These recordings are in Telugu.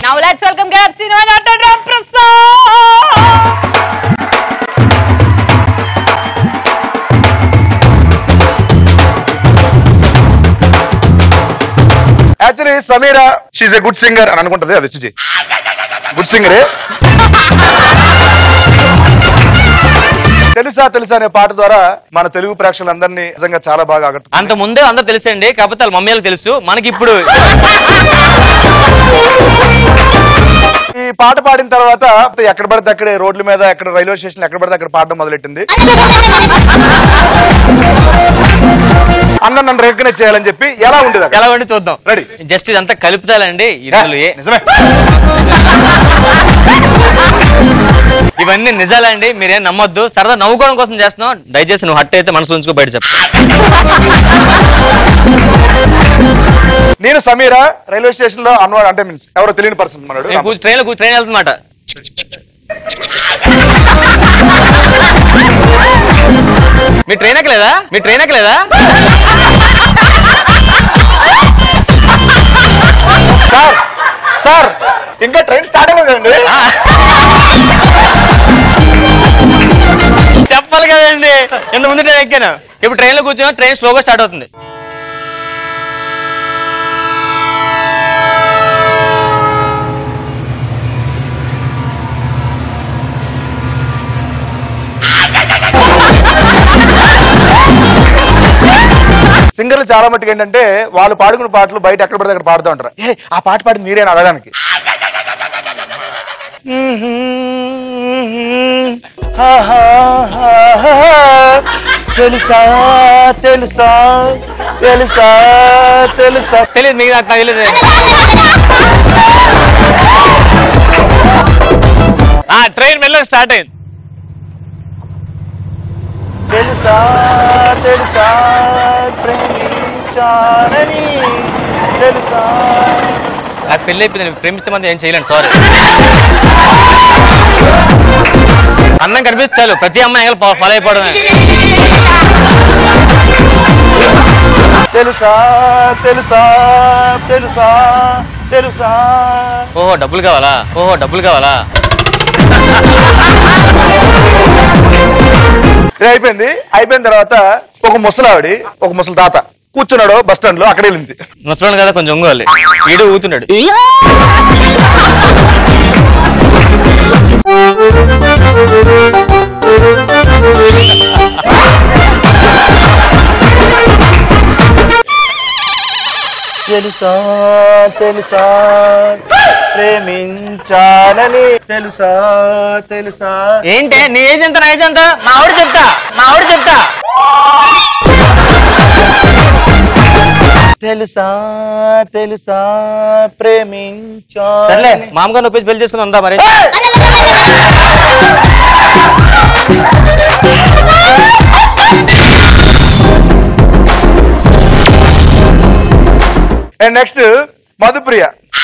Now let's welcome Gapsino and Dr. Ram Prasad. Actually Sameera she a good singer అని అనుకుంటది అది వచ్చి గుడ్ సింగరే తెలుసా తెలుసా అనే పాట ద్వారా మన తెలుగు ప్రేక్షకులందరినీ నిజంగా చాలా బాగా ఆకట్టు అంత ముందే అందరూ తెలుసండి కాకపోతే వాళ్ళ మమ్మీ వాళ్ళకి తెలుసు మనకి ఇప్పుడు ఈ పాట పాడిన తర్వాత ఎక్కడ పడితే అక్కడే రోడ్ల మీద ఎక్కడ రైల్వే స్టేషన్ ఎక్కడ పడితే అక్కడ పాడడం మొదలెట్టింది అన్న నన్ను రికగ్నైజ్ చేయాలని చెప్పి ఎలా ఉండేది అక్కడ? ఎలా ఉండి చూద్దాం Ready. జస్ట్ ఇదంతా కలుపుతాలండి ఇందులో ఏ నిజమే ఇవన్నీ నిజాలండి మీరేం నమ్మొద్దు సరదా నవ్వుకోవడం కోసం చేస్తున్నాం దయచేసి నువ్వు హట్ అయితే మనసు ఉంచుకో బయట చెప్పు నేను సమీరా రైల్వే స్టేషన్ లో అన్నవాడు అంటే మీన్స్ ఎవరో తెలియని పర్సన్ నేను మనడు కూర్చు ట్రైన్ లో ట్రైన్ వెళ్తున్నమాట మీ ట్రైన్ ఎక్కలేదా మీ ట్రైన్ ఎక్కలేదా సార్ సార్ ఇంకా ట్రైన్ స్టార్ట్ అవ్వదండి చెప్పాలి కదండి ఇంత ముందు ట్రైన్ ఎక్కాను ఇప్పుడు ట్రైన్ లో కూర్చొని ట్రైన్ స్లోగా స్టార్ట్ అవుతుంది సింగర్లు చాలా మట్టుకు ఏంటంటే వాళ్ళు పాడుకున్న పాటలు బయట ఎక్కడ పడితే అక్కడ పాడుతూ ఉంటారు ఏ ఆ పాట పాడింది మీరేనా అడగడానికి తెలుసా తెలుసా తెలుసా తెలుసా తెలియదు మీకు నాకు తెలియదు ఆ ట్రైన్ మెల్లగా స్టార్ట్ అయింది తెలుసా తెలుసా ప్రేమించానని తెలుసా నాకు పెళ్లి అయిపోయింది నేను ప్రేమిస్తే మంది ఏం చేయలేను సారీ అన్నం కనిపిస్తే చాలు ప్రతి అమ్మాయి ఎంగలు ఫాలో అయిపోవడమే తెలుసా తెలుసా తెలుసా తెలుసా ఓహో డబ్బులు కావాలా ఓహో డబ్బులు కావాలా ఇది అయిపోయింది అయిపోయిన తర్వాత ఒక ముసలావిడి ఒక ముసలి తాత కూర్చున్నాడు బస్ స్టాండ్ లో అక్కడ వెళ్ళింది ముసలోడు కదా కొంచెం ఒంగోలి వీడు ఊతున్నాడు తెలుసా తెలుసా ప్రేమించాలని తెలుసా తెలుసా ఏంటి నీ ఏజ్ ఎంత నా ఏజ్ ఎంత మా ఆవిడ చెప్తా మా ఆవిడ చెప్తా తెలుసా తెలుసా ప్రేమించా సర్లే మామగారు నొప్పి పెళ్లి చేసుకుని ఉందా మరి and next Madhupriya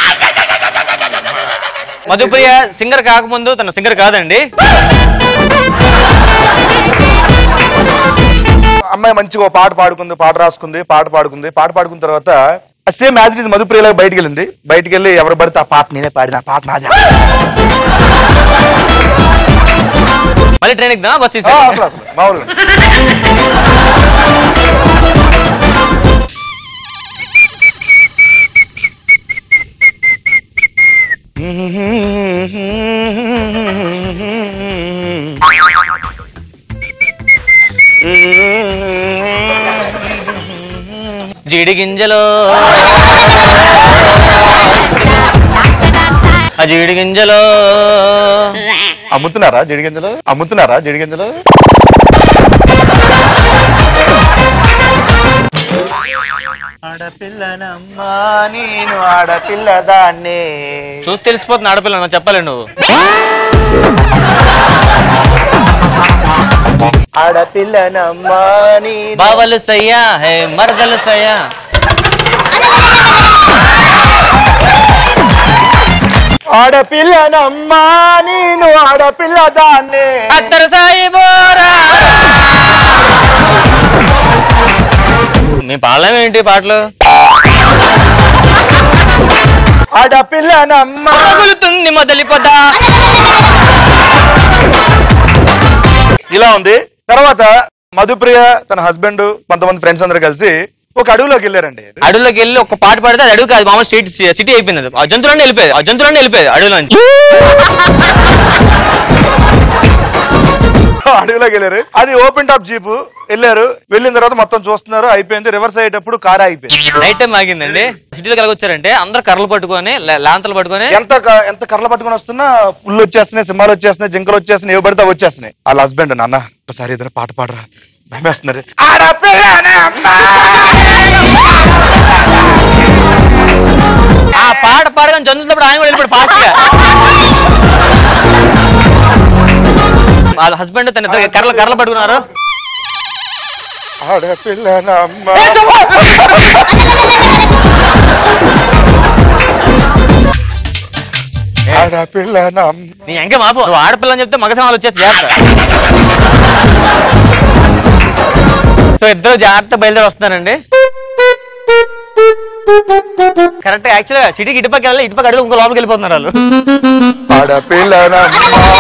Madhupriya singer కాకముందు తన సింగర్ కాదండి అమ్మాయి మంచిగా ఓ పాట పాడుకుంది పాట రాసుకుంది పాట పాడుకుంది పాట పాడుకున్న తర్వాత సేమ్ యాజ్ ఇట్ ఇస్ మధుప్రియలాగా బయటికి వెళ్ళింది బయటికి వెళ్ళి ఎవరు పడితే ఆ పాట నేనే పాడిన ఆ పాట నాదే మళ్ళీ ట్రైన్ ఎక్కుదా బస్ ఆ, తీసుకో అసలు అసలు మామూలుగా జీడి గింజలో ఆ జీడి గింజలో అమ్ముతున్నారా జిడిగింజలు అమ్ముతున్నారా జిడిగింజలు ఆడపిల్లనమ్మా నేను ఆడపిల్లదాన్నే చూసి తెలిసిపోతుంది ఆడపిల్ల నాకు చెప్పాలి నువ్వు ఆడపిల్లనమ్మా నేను బావలు సయ్యా హే మరదలు సయ్యా ఆడపిల్లనమ్మా నేను ఆడపిల్లదాన్నే అత్తరు సాయి బోరా మీ పాడలేం ఏంటి పాటలు ఆడపిల్లనమ్మ పగులుతుంది మొదలి పొద ఇలా ఉంది తర్వాత మధుప్రియ తన హస్బెండ్ కొంతమంది ఫ్రెండ్స్ అందరూ కలిసి ఒక అడవిలోకి వెళ్ళారండి అడవులోకి వెళ్ళి ఒక పాట పాడితే అది అడుగు కాదు మామూలు స్ట్రీట్ సిటీ అయిపోయింది అది. ఆ జంతువులన్నీ వెళ్ళిపోయేది ఆ జంతువులన్నీ వెళ్ళిపోయేది అడవిలోంచి అడవిలోకి వెళ్ళారు అది ఓపెన్ టాప్ జీప్ వెళ్ళారు వెళ్ళిన తర్వాత మొత్తం చూస్తున్నారు అయిపోయింది రివర్స్ అయ్యేటప్పుడు కార్ అయిపోయింది నైట్ టైం ఆగిందండి సిటీలోకి ఎలా వచ్చారంటే అందరు కర్రలు పట్టుకొని లా- లాంతలు పట్టుకొని ఎంత క- ఎంత కర్రలు పట్టుకొని వస్తున్నా పుల్లు వచ్చేస్తున్నాయి సింహాలు వచ్చేస్తున్నాయి జింకలు వచ్చేస్తున్నాయి ఏవి పడితే అవి వచ్చేస్తున్నాయి వాళ్ళ హస్బెండ్ నాన్న ఒకసారి ఏదైనా పాట పాడరా భయమేస్తున్నారు ఆ పాట పాడగానే జంతువులప్పుడు ఆయన కూడా వెళ్ళిపోయాడు ఫాస్ట్ గా వాళ్ళ హస్బెండ్ తన ఇద్దరు కర్రలు కర్రలు పట్టుకున్నారు ఆడపిల్లనమ్మ ఆడపిల్లనమ్మ నీ ఎంకే మాపు నువ్వు ఆడపిల్ల అని చెప్తే మగ సమాలు వచ్చేసి జాగ్రత్త సో ఇద్దరు జాగ్రత్త బయలుదేరి వస్తున్నారండి కరెక్ట్ యాక్చువల్గా సిటీకి ఇటుపక్క వెళ్ళి ఇటుపక్క అడుగు ఇంకో లోపలికి వెళ్ళిపోతున్నారు వాళ్ళు ఆడపిల్లనమ్మ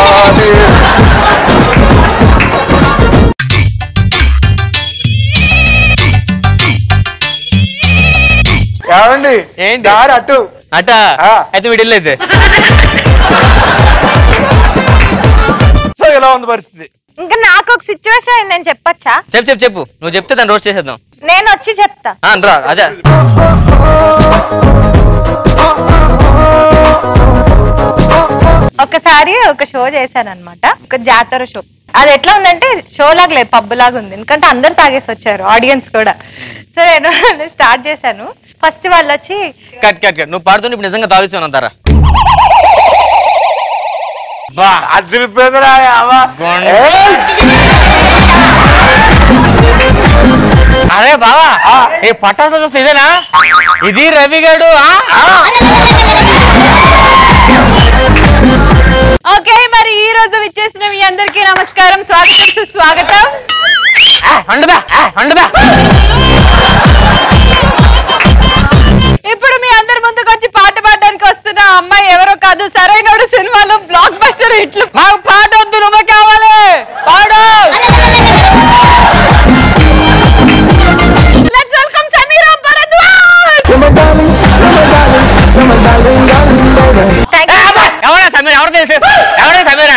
ఏమండి ఏంటి? దారి అటు అట ఆ. అయితే వీడి అయితే సో ఇలా ఉంది పరిస్థితి ఇంకా నాకు ఒక సిచ్యువేషన్ నేను చెప్పచ్చా చెప్పు చెప్పు చెప్పు నువ్వు చెప్తే దాన్ని రోస్ట్ చేసేద్దాం నేను వచ్చి చెప్తా ఆ, రా అదే ఒకసారి ఒక షో చేశాను అనమాట ఒక జాతర షో అది ఎట్లా ఉందంటే షో లాగా లేదు పబ్ లాగా ఉంది ఎందుకంటే అందరు తాగేసి వచ్చారు ఆడియన్స్ కూడా సో నేను స్టార్ట్ చేశాను ఫస్ట్ వాళ్ళు వచ్చి కట్ కట్ కట్ నువ్వు పాడుతుంటే ఇప్పుడు నిజంగా తాగుతాను అంటారా బా అదిరిపోయిందిరా అవ్వ. గొండ. ఏయ్! అరే బావా ఏ పటాసు చూస్తే ఇదేనా ఇది రవి గాడు ఆ? ఓకే మరి ఈ రోజు విచ్చేసిన మీ అందరికీ నమస్కారం స్వాగతం సుస్వాగతం ఆ, అండుదా ఆ, అండుదా ఇప్పుడు మీ అందరి ముందుకు వచ్చి పాట పాడడానికి వస్తున్న అమ్మాయి ఎవరో కాదు సరైనడు సినిమాలో బ్లాక్ బస్టర్ హిట్లు మాకు పాట వద్దు నువ్వే కావాలి పాడు let's welcome Sameera Bharadwaj thank you ఎవరా సమీర ఎవరు తెలుసు ఎవరా Sameera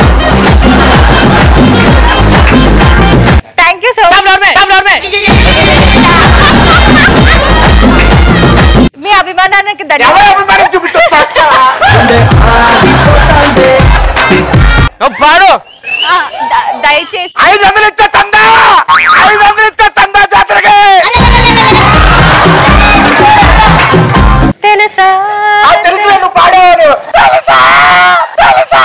thank you so Stop, much Norman. Stop, Norman. మీ అభిమానానికి ఎవరు ధన్యవాదాలు అభిమానం చూపిస్తా నువ్వు పాడు ఆ, ద- దయచేసి ఐదు వందలు ఇచ్చే చందా ఐదు వందలు ఇచ్చే చందా జాతరకి తెలుసా ఆ తెలుగులో నువ్వు పాడేవారు తెలుసా తెలుసా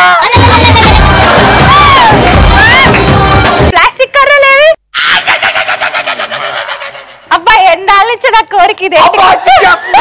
ప్లాస్టిక్ కర్రలేవి అబ్బా ఎండాల నుంచి నా కోరిక ఇది అబ్బా, చిక్కేస్తుందా?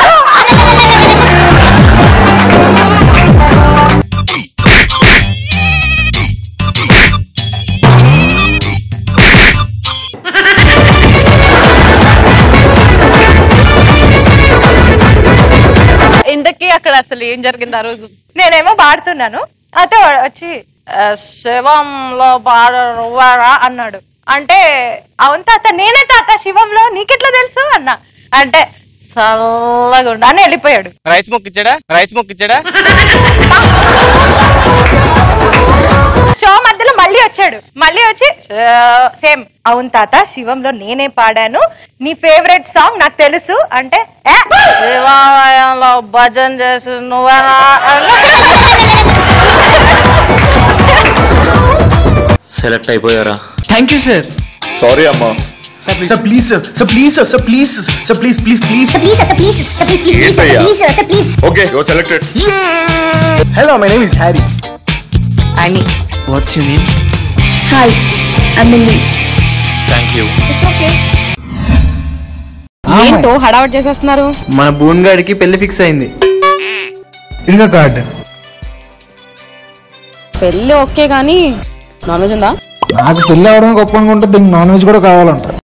ఇంతకీ అక్కడ అసలు ఏం జరిగింది ఆ రోజు నేనేమో పాడుతున్నాను అయితే వాడు వచ్చి "ఆ, శివంలో పాడ నువ్వారా అన్నాడు అంటే అవును తాత నేనే తాత శివంలో నీకెట్లా తెలుసు అన్నా అంటే చల్లగా ఉండు అని వెళ్ళిపోయాడు రైస్ ముక్క ఇచ్చాడా రైస్ ముక్క ఇచ్చాడా షో మధ్యలో మళ్ళీ వచ్చాడు మళ్ళీ వచ్చి సేమ్ అవును తాత శివంలో నేనే పాడాను నీ ఫేవరెట్ సాంగ్ నాకు తెలుసు అంటే "ఏ, శివాలయంలో భజన చేసి నువ్వేనా అన్నా. సెలెక్ట్ అయిపోయారా థ్యాంక్ యూ సార్ సారీ అమ్మా sir please sir sir please sir sir please sir please please please Sir, please, sir, sir, please, sir, please, please, please, sir, Yes, please, sir, sir, please. Okay your selected hello my name is Harry అని what's your name Hi, I'm Millie. Thank you It's okay. ఏంటో హడావట్ చేసేస్తున్నారు మన బోన్ గాడికి పెళ్లి ఫిక్స్ అయింది ఇదిగో కార్డ్ పెళ్ళి ఓకే గానీ నాన్ వెజ్ ఉందా నాకు పెళ్ళి అవడం గొప్ప అనుకుంటే దీనికి నాన్ వెజ్ కూడా కావాలంట